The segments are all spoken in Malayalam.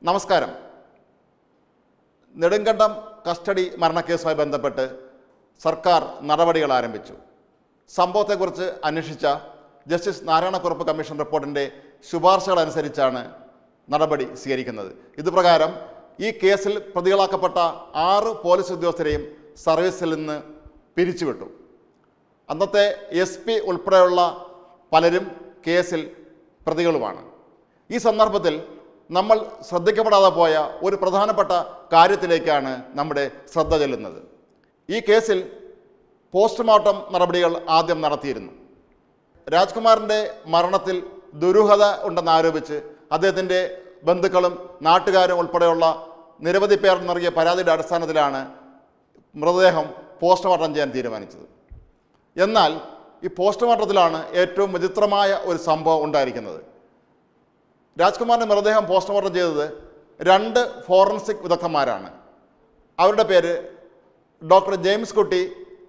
നമസ്കാരം നെടുങ്കണ്ടം കസ്റ്റഡി മരണക്കേസുമായി ബന്ധപ്പെട്ട് സർക്കാർ നടപടികൾ ആരംഭിച്ചു സംഭവത്തെക്കുറിച്ച് അന്വേഷിച്ച ജസ്റ്റിസ് നാരായണക്കുറുപ്പ് കമ്മീഷൻ റിപ്പോർട്ടിൻ്റെ ശുപാർശകൾ അനുസരിച്ചാണ് നടപടി സ്വീകരിക്കുന്നത് ഇതുപ്രകാരം ഈ കേസിൽ പ്രതികളാക്കപ്പെട്ട ആറ് പോലീസ് ഉദ്യോഗസ്ഥരെയും സർവീസിൽ നിന്ന് പിരിച്ചുവിട്ടു അന്നത്തെ എസ് പി ഉൾപ്പെടെയുള്ള പലരും കേസിൽ പ്രതികളുമാണ് ഈ സന്ദർഭത്തിൽ നമ്മൾ ശ്രദ്ധിക്കപ്പെടാതെ പോയ ഒരു പ്രധാനപ്പെട്ട കാര്യത്തിലേക്കാണ് നമ്മുടെ ശ്രദ്ധ ചെല്ലുന്നത് ഈ കേസിൽ പോസ്റ്റ്മോർട്ടം നടപടികൾ ആദ്യം നടത്തിയിരുന്നു രാജ്കുമാറിൻ്റെ മരണത്തിൽ ദുരൂഹത ഉണ്ടെന്ന് ആരോപിച്ച് അദ്ദേഹത്തിൻ്റെ ബന്ധുക്കളും നാട്ടുകാരും ഉൾപ്പെടെയുള്ള നിരവധി പേർ നൽകിയ പരാതിയുടെ അടിസ്ഥാനത്തിലാണ് മൃതദേഹം പോസ്റ്റ്മോർട്ടം ചെയ്യാൻ തീരുമാനിച്ചത് എന്നാൽ ഈ പോസ്റ്റ്മോർട്ടത്തിലാണ് ഏറ്റവും വിചിത്രമായ ഒരു സംഭവം ഉണ്ടായിരിക്കുന്നത് രാജ്കുമാറിൻ്റെ മൃതദേഹം പോസ്റ്റ്മോർട്ടം ചെയ്തത് രണ്ട് ഫോറൻസിക് വിദഗ്ധന്മാരാണ് അവരുടെ പേര് doctor James Kutty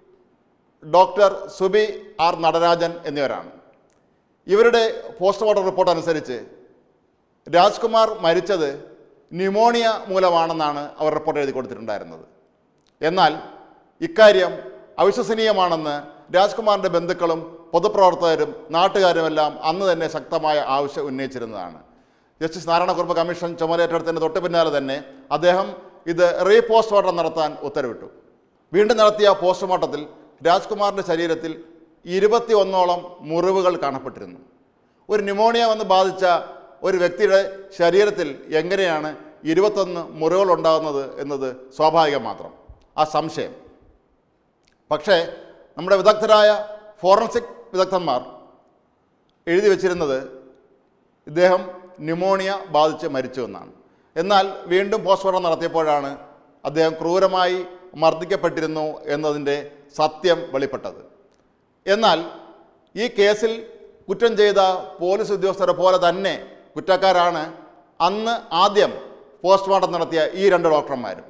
doctor Subi R Natarajan എന്നിവരാണ് ഇവരുടെ പോസ്റ്റ്മോർട്ടം റിപ്പോർട്ട് അനുസരിച്ച് രാജ്കുമാർ മരിച്ചത് ന്യൂമോണിയ മൂലമാണെന്നാണ് അവർ റിപ്പോർട്ട് എഴുതി കൊടുത്തിട്ടുണ്ടായിരുന്നത് എന്നാൽ ഇക്കാര്യം അവിശ്വസനീയമാണെന്ന് രാജ്കുമാറിൻ്റെ ബന്ധുക്കളും പൊതുപ്രവർത്തകരും നാട്ടുകാരുമെല്ലാം അന്ന് തന്നെ ശക്തമായ ആവശ്യം ഉന്നയിച്ചിരുന്നതാണ് ജസ്റ്റിസ് നാരായണക്കുറുപ്പ് കമ്മീഷൻ ചുമതലയേറ്റെടുത്തതിന് തൊട്ട് പിന്നാലെ തന്നെ അദ്ദേഹം ഇത് റീപോസ്റ്റ്മോർട്ടം നടത്താൻ ഉത്തരവിട്ടു വീണ്ടും നടത്തിയ പോസ്റ്റ്മോർട്ടത്തിൽ രാജ്കുമാറിൻ്റെ ശരീരത്തിൽ ഇരുപത്തി ഒന്നോളം മുറിവുകൾ കാണപ്പെട്ടിരുന്നു ഒരു ന്യൂമോണിയ വന്ന് ബാധിച്ച ഒരു വ്യക്തിയുടെ ശരീരത്തിൽ എങ്ങനെയാണ് ഇരുപത്തൊന്ന് മുറിവുകൾ ഉണ്ടാകുന്നത് എന്നത് സ്വാഭാവികം മാത്രം ആ സംശയം പക്ഷേ നമ്മുടെ വിദഗ്ധരായ ഫോറൻസിക് വിദഗ്ധന്മാർ എഴുതി വച്ചിരുന്നത് ഇദ്ദേഹം ന്യൂമോണിയ ബാധിച്ച് മരിച്ചു എന്നാണ് എന്നാൽ വീണ്ടും പോസ്റ്റ്മോർട്ടം നടത്തിയപ്പോഴാണ് അദ്ദേഹം ക്രൂരമായി മർദ്ദിക്കപ്പെട്ടിരുന്നു എന്നതിൻ്റെ സത്യം വെളിപ്പെട്ടത് എന്നാൽ ഈ കേസിൽ കുറ്റം ചെയ്ത പോലീസ് ഉദ്യോഗസ്ഥരെ പോലെ തന്നെ കുറ്റക്കാരാണ് അന്ന് ആദ്യം പോസ്റ്റ്മോർട്ടം നടത്തിയ ഈ രണ്ട് ഡോക്ടർമാരും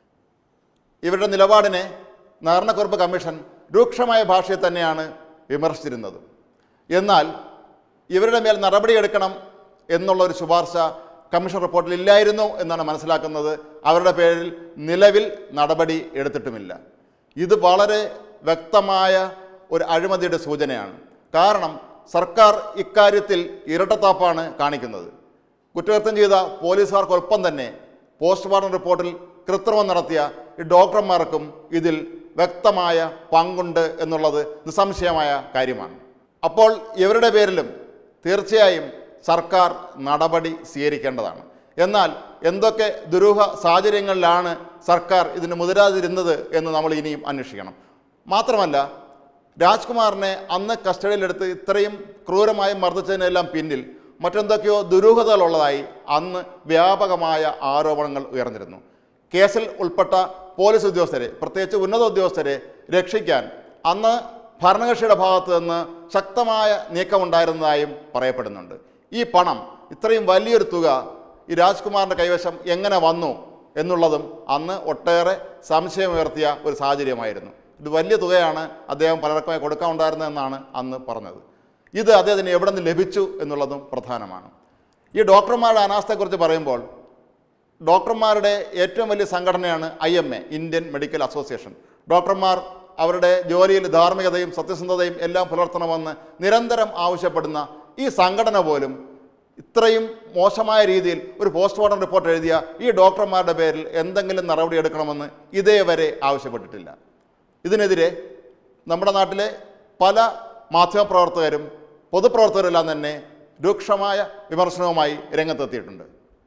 ഇവരുടെ നിലപാടിനെ നാരണക്കുറുപ്പ് കമ്മീഷൻ രൂക്ഷമായ ഭാഷയിൽ തന്നെയാണ് വിമർശിച്ചിരുന്നത് എന്നാൽ ഇവരുടെ മേൽ നടപടിയെടുക്കണം എന്നുള്ള ഒരു ശുപാർശ കമ്മീഷൻ റിപ്പോർട്ടിൽ ഇല്ലായിരുന്നു എന്നാണ് മനസ്സിലാക്കുന്നത് അവരുടെ പേരിൽ നിലവിൽ നടപടി എടുത്തിട്ടുമില്ല ഇത് വളരെ വ്യക്തമായ ഒരു അഴിമതിയുടെ സൂചനയാണ് കാരണം സർക്കാർ ഇക്കാര്യത്തിൽ ഇരട്ടത്താപ്പാണ് കാണിക്കുന്നത് കുറ്റകൃത്യം ചെയ്ത പോലീസുകാർക്കൊപ്പം തന്നെ പോസ്റ്റ്മോർട്ടം റിപ്പോർട്ടിൽ കൃത്രിമം നടത്തിയ ഈ ഡോക്ടർമാർക്കും ഇതിൽ വ്യക്തമായ പങ്കുണ്ട് എന്നുള്ളത് നിസ്സംശയമായ കാര്യമാണ് അപ്പോൾ ഇവരുടെ പേരിലും തീർച്ചയായും സർക്കാർ നടപടി സ്വീകരിക്കേണ്ടതാണ് എന്നാൽ എന്തൊക്കെ ദുരൂഹ സാഹചര്യങ്ങളിലാണ് സർക്കാർ ഇതിന് മുതിരാതിരുന്നത് എന്ന് നമ്മൾ ഇനിയും അന്വേഷിക്കണം മാത്രമല്ല രാജ്കുമാറിനെ അന്ന് കസ്റ്റഡിയിലെടുത്ത് ഇത്രയും ക്രൂരമായി മർദ്ദിച്ചതിനെല്ലാം പിന്നിൽ മറ്റെന്തൊക്കെയോ ദുരൂഹതകളുള്ളതായി അന്ന് വ്യാപകമായ ആരോപണങ്ങൾ ഉയർന്നിരുന്നു കേസിൽ ഉൾപ്പെട്ട പോലീസ് ഉദ്യോഗസ്ഥരെ പ്രത്യേകിച്ച് ഉന്നത ഉദ്യോഗസ്ഥരെ രക്ഷിക്കാൻ അന്ന് ഭരണകക്ഷിയുടെ ഭാഗത്ത് നിന്ന് ശക്തമായ നീക്കമുണ്ടായിരുന്നതായും പറയപ്പെടുന്നുണ്ട് ഈ പണം ഇത്രയും വലിയൊരു തുക ഈ രാജ്കുമാറിൻ്റെ കൈവശം എങ്ങനെ വന്നു എന്നുള്ളതും അന്ന് ഒട്ടേറെ സംശയമുയർത്തിയ ഒരു സാഹചര്യമായിരുന്നു ഇത് വലിയ തുകയാണ് അദ്ദേഹം പലർക്കുമായി കൊടുക്കാനുണ്ടായിരുന്നതെന്നാണ് അന്ന് പറഞ്ഞത് ഇത് അദ്ദേഹത്തിന് എവിടെ നിന്ന് ലഭിച്ചു എന്നുള്ളതും പ്രധാനമാണ് ഈ ഡോക്ടർമാരുടെ അനാസ്ഥയെക്കുറിച്ച് പറയുമ്പോൾ ഡോക്ടർമാരുടെ ഏറ്റവും വലിയ സംഘടനയാണ് I M A Indian Medical Association ഡോക്ടർമാർ അവരുടെ ജോലിയിൽ ധാർമ്മികതയും സത്യസന്ധതയും എല്ലാം പുലർത്തണമെന്ന് നിരന്തരം ആവശ്യപ്പെടുന്ന ഈ സംഘടന പോലും ഇത്രയും മോശമായ രീതിയിൽ ഒരു പോസ്റ്റ്മോർട്ടം റിപ്പോർട്ട് എഴുതിയ ഈ ഡോക്ടർമാരുടെ പേരിൽ എന്തെങ്കിലും നടപടി എടുക്കണമെന്ന് ഇതേവരെ ആവശ്യപ്പെട്ടിട്ടില്ല ഇതിനെതിരെ നമ്മുടെ നാട്ടിലെ പല മാധ്യമപ്രവർത്തകരും പൊതുപ്രവർത്തകരെല്ലാം തന്നെ രൂക്ഷമായ വിമർശനവുമായി രംഗത്തെത്തിയിട്ടുണ്ട്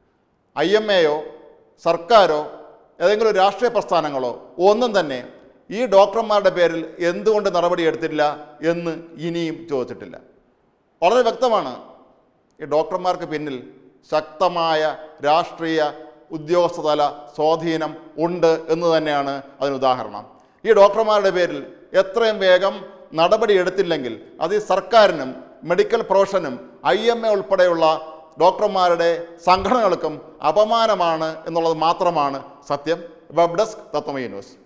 ഐ എം എയോ സർക്കാരോ ഏതെങ്കിലും രാഷ്ട്രീയ പ്രസ്ഥാനങ്ങളോ ഒന്നും തന്നെ ഈ ഡോക്ടർമാരുടെ പേരിൽ എന്തുകൊണ്ട് നടപടിയെടുത്തില്ല എന്ന് ഇനിയും ചോദിച്ചിട്ടില്ല വളരെ വ്യക്തമാണ് ഈ ഡോക്ടർമാർക്ക് പിന്നിൽ ശക്തമായ രാഷ്ട്രീയ ഉദ്യോഗസ്ഥതല സ്വാധീനം ഉണ്ട് എന്ന് തന്നെയാണ് അതിന് ഉദാഹരണം ഈ ഡോക്ടർമാരുടെ പേരിൽ എത്രയും വേഗം നടപടി എടുത്തില്ലെങ്കിൽ അത് ഈ സർക്കാരിനും മെഡിക്കൽ പ്രൊഫഷനും ഐ എം എ ഉൾപ്പെടെയുള്ള ഡോക്ടർമാരുടെ സംഘടനകൾക്കും അപമാനമാണ് എന്നുള്ളത് മാത്രമാണ് സത്യം വെബ് ഡെസ്ക് തത്വമയി ന്യൂസ്